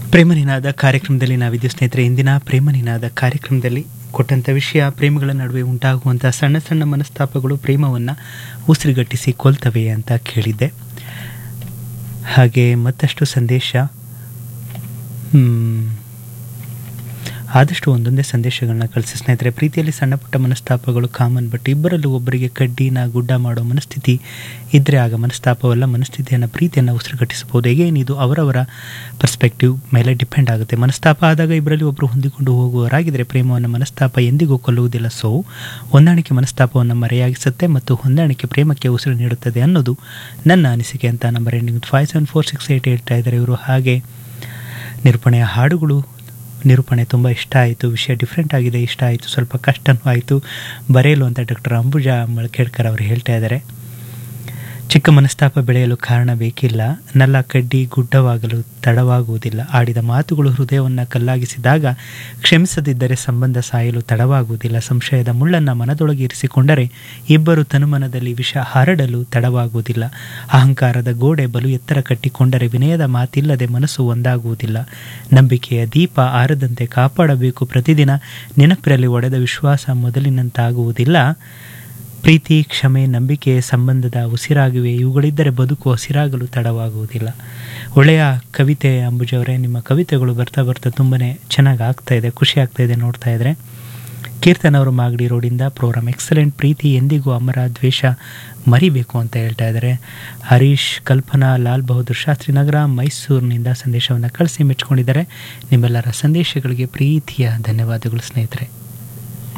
ಪ್ರೇಮನಿನಾದ ಕಾರ್ಯಕ್ರಮದಲ್ಲಿ ನಾವಿದ್ದು ಸ್ನೇಹಿತರೆ ಇಂದಿನ ಪ್ರೇಮನಿನಾದ ಕಾರ್ಯಕ್ರಮದಲ್ಲಿ ಕೊಟ್ಟಂಥ ವಿಷಯ ಪ್ರೇಮಗಳ ನಡುವೆ ಉಂಟಾಗುವಂಥ ಸಣ್ಣ ಸಣ್ಣ ಮನಸ್ತಾಪಗಳು ಪ್ರೇಮವನ್ನು ಉಸಿರುಗಟ್ಟಿಸಿ ಕೊಲ್ತವೆ ಅಂತ ಕೇಳಿದ್ದೆ ಹಾಗೆ ಮತ್ತಷ್ಟು ಸಂದೇಶ ಹ್ಮ್, ಆದಷ್ಟು ಒಂದೊಂದೇ ಸಂದೇಶಗಳನ್ನ ಕಳಿಸಿ ಸ್ನೇಹಿತರೆ ಪ್ರೀತಿಯಲ್ಲಿ ಸಣ್ಣ ಪುಟ್ಟ ಮನಸ್ತಾಪಗಳು ಕಾಮನ್ ಬಟ್ ಇಬ್ಬರಲ್ಲೂ ಒಬ್ಬರಿಗೆ ಕಡ್ಡಿನ ಗುಡ್ಡ ಮಾಡೋ ಮನಸ್ಥಿತಿ ಇದ್ದರೆ ಆಗ ಮನಸ್ತಾಪವಲ್ಲ ಮನಸ್ಥಿತಿಯನ್ನು ಪ್ರೀತಿಯನ್ನು ಉಸಿರುಗಟ್ಟಿಸಬಹುದು ಹೇಗೇನಿದು ಅವರವರ ಪರ್ಸ್ಪೆಕ್ಟಿವ್ ಮೇಲೆ ಡಿಪೆಂಡ್ ಆಗುತ್ತೆ ಮನಸ್ತಾಪ ಆದಾಗ ಇಬ್ಬರಲ್ಲಿ ಒಬ್ಬರು ಹೊಂದಿಕೊಂಡು ಹೋಗುವವರಾಗಿದ್ದರೆ ಪ್ರೇಮವನ್ನು ಮನಸ್ತಾಪ ಎಂದಿಗೂ ಕೊಲ್ಲುವುದಿಲ್ಲ ಸೊ ಹೊಂದಾಣಿಕೆ ಮನಸ್ತಾಪವನ್ನು ಮರೆಯಾಗಿಸುತ್ತೆ ಮತ್ತು ಹೊಂದಾಣಿಕೆ ಪ್ರೇಮಕ್ಕೆ ಉಸಿರು ನೀಡುತ್ತದೆ ಅನ್ನೋದು ನನ್ನ ಅನಿಸಿಕೆ ಅಂತ number ending five seven four six eight ಹೇಳ್ತಾ ಇದ್ದಾರೆ ಇವರು ಹಾಗೆ ನಿರೂಪಣೆಯ ಹಾಡುಗಳು ನಿರೂಪಣೆ ತುಂಬ ಇಷ್ಟ ಆಯಿತು ವಿಷಯ ಡಿಫ್ರೆಂಟ್ ಆಗಿದೆ ಇಷ್ಟ ಆಯಿತು ಸ್ವಲ್ಪ ಕಷ್ಟನೂ ಆಯಿತು ಬರೆಯಲು ಅಂತ ಡಾಕ್ಟರ್ ಅಂಬುಜಾ ಮಳಕೇಡ್ಕರ್ ಅವರು ಹೇಳ್ತಾ ಇದ್ದಾರೆ ಚಿಕ್ಕ ಮನಸ್ತಾಪ ಬೆಳೆಯಲು ಕಾರಣ ಬೇಕಿಲ್ಲ ನಲ್ಲ ಕಡ್ಡಿ ಗುಡ್ಡವಾಗಲು ತಡವಾಗುವುದಿಲ್ಲ ಆಡಿದ ಮಾತುಗಳು ಹೃದಯವನ್ನು ಕಲ್ಲಾಗಿಸಿದಾಗ ಕ್ಷಮಿಸದಿದ್ದರೆ ಸಂಬಂಧ ಸಾಯಲು ತಡವಾಗುವುದಿಲ್ಲ ಸಂಶಯದ ಮುಳ್ಳನ್ನು ಮನದೊಳಗೆ ಇರಿಸಿಕೊಂಡರೆ ಇಬ್ಬರು ತನುಮನದಲ್ಲಿ ವಿಷ ಹರಡಲು ತಡವಾಗುವುದಿಲ್ಲ ಅಹಂಕಾರದ ಗೋಡೆ ಬಲು ಎತ್ತರ ಕಟ್ಟಿಕೊಂಡರೆ ವಿನಯದ ಮಾತಿಲ್ಲದೆ ಮನಸ್ಸು ಒಂದಾಗುವುದಿಲ್ಲ ನಂಬಿಕೆಯ ದೀಪ ಆರದಂತೆ ಕಾಪಾಡಬೇಕು ಪ್ರತಿದಿನ ನೆನಪಿರಲಿ ಒಡೆದ ವಿಶ್ವಾಸ ಮೊದಲಿನಂತಾಗುವುದಿಲ್ಲ ಪ್ರೀತಿ ಕ್ಷಮೆ ನಂಬಿಕೆ ಸಂಬಂಧದ ಉಸಿರಾಗಿವೆ ಇವುಗಳಿದ್ದರೆ ಬದುಕು ಹಸಿರಾಗಲು ತಡವಾಗುವುದಿಲ್ಲ ಒಳ್ಳೆಯ ಕವಿತೆ ಅಂಬುಜವರೇ ನಿಮ್ಮ ಕವಿತೆಗಳು ಬರ್ತಾ ಬರ್ತಾ ತುಂಬಾ ಚೆನ್ನಾಗಿ ಆಗ್ತಾ ಇದೆ ಖುಷಿ ಆಗ್ತಾ ಇದೆ ನೋಡ್ತಾ ಇದ್ರೆ ಕೀರ್ತನ್ ಅವರು ಮಾಗಡಿ ರೋಡಿಂದ ಪ್ರೋಗ್ರಾಮ್ ಎಕ್ಸಲೆಂಟ್ ಪ್ರೀತಿ ಎಂದಿಗೂ ಅಮರ ದ್ವೇಷ ಮರಿಬೇಕು ಅಂತ ಹೇಳ್ತಾ ಇದ್ದಾರೆ ಹರೀಶ್ ಕಲ್ಪನಾ ಲಾಲ್ ಬಹದ್ದೂರ್ ಶಾಸ್ತ್ರಿ ನಗರ ಮೈಸೂರಿನಿಂದ ಸಂದೇಶವನ್ನು ಕಳಿಸಿ ಮೆಚ್ಕೊಂಡಿದ್ದಾರೆ ನಿಮ್ಮೆಲ್ಲರ ಸಂದೇಶಗಳಿಗೆ ಪ್ರೀತಿಯ ಧನ್ಯವಾದಗಳು ಸ್ನೇಹಿತರೆ